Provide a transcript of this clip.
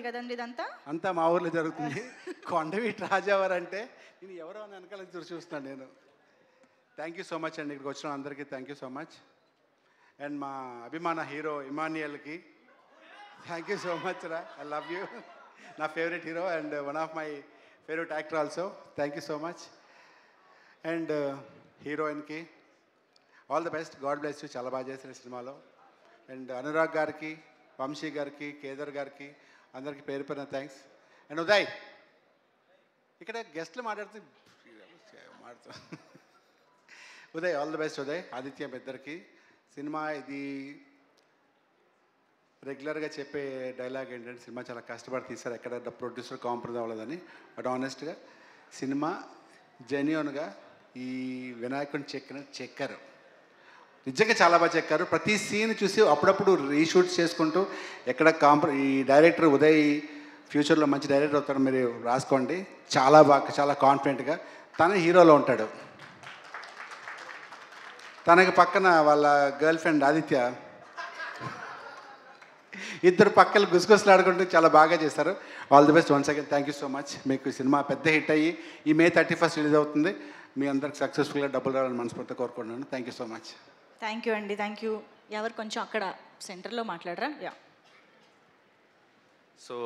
కదండి ఇదంతా అంతా మా ఊర్లో జరుగుతుంది కొండవీటి రాజావారు అంటే నేను ఎవరో అని వెనకాల చూసి చూస్తున్నాను నేను థ్యాంక్ యూ సో మచ్ అండి ఇక్కడికి వచ్చిన అందరికీ thank you so much and మా అభిమాన హీరో ఇమాన్యుయల్కి థ్యాంక్ యూ సో మచ్ రా ఐ లవ్ యూ నా favourite hero and one of my favourite actor also thank you so much and హీరోయిన్కి all the best god bless you చాలా బాగా చేశారు ఈ సినిమాలో అండ్ అనురాగ్ గారికి వంశీ గారికి కేదర్ గారికి అందరికీ పేరు పేరున థ్యాంక్స్ అండ్ ఉదయ్ ఇక్కడ గెస్ట్లు మాట్లాడుతూ మాట్లాడుతూ Uday all the best Uday Aditya మీ ఇద్దరికి సినిమా ఇది రెగ్యులర్గా చెప్పే డైలాగ్ ఏంటంటే సినిమా చాలా కష్టపడి తీశారు ఎక్కడ ప్రొడ్యూసర్ కాంప్రమైజ్ అవ్వలేదని బట్ ఆనెస్ట్గా సినిమా జెన్యున్గా ఈ వినాయకుడిని చెక్కిన చెక్కారు నిజంగా చాలా బాగా చెక్కారు ప్రతి సీన్ చూసి అప్పుడప్పుడు రీషూట్ చేసుకుంటూ ఎక్కడ కాంప్ర ఈ డైరెక్టర్ ఉదయ్ ఫ్యూచర్లో మంచి డైరెక్టర్ అవుతాడు మీరు రాసుకోండి చాలా బాగా చాలా కాన్ఫిడెంట్గా తన హీరోలో ఉంటాడు తనకి పక్కన వాళ్ళ గర్ల్ ఫ్రెండ్ ఆదిత్య ఇద్దరు పక్కలు గుసగుసలాడుకుంటూ చాలా బాగా చేస్తారు all the best once again thank you so much మీకు ఈ సినిమా పెద్ద హిట్ అయ్యి ఈ మే థర్టీ ఫస్ట్ రిలీజ్ అవుతుంది మీ అందరికి సక్సెస్ఫుల్గా డబ్బులు రావాలని మనస్ఫూర్తిగా కోరుకుంటున్నాను thank you so much thank you అండి థ్యాంక్ యూ ఎవరు కొంచెం అక్కడ సెంటర్లో మాట్లాడరా యా సో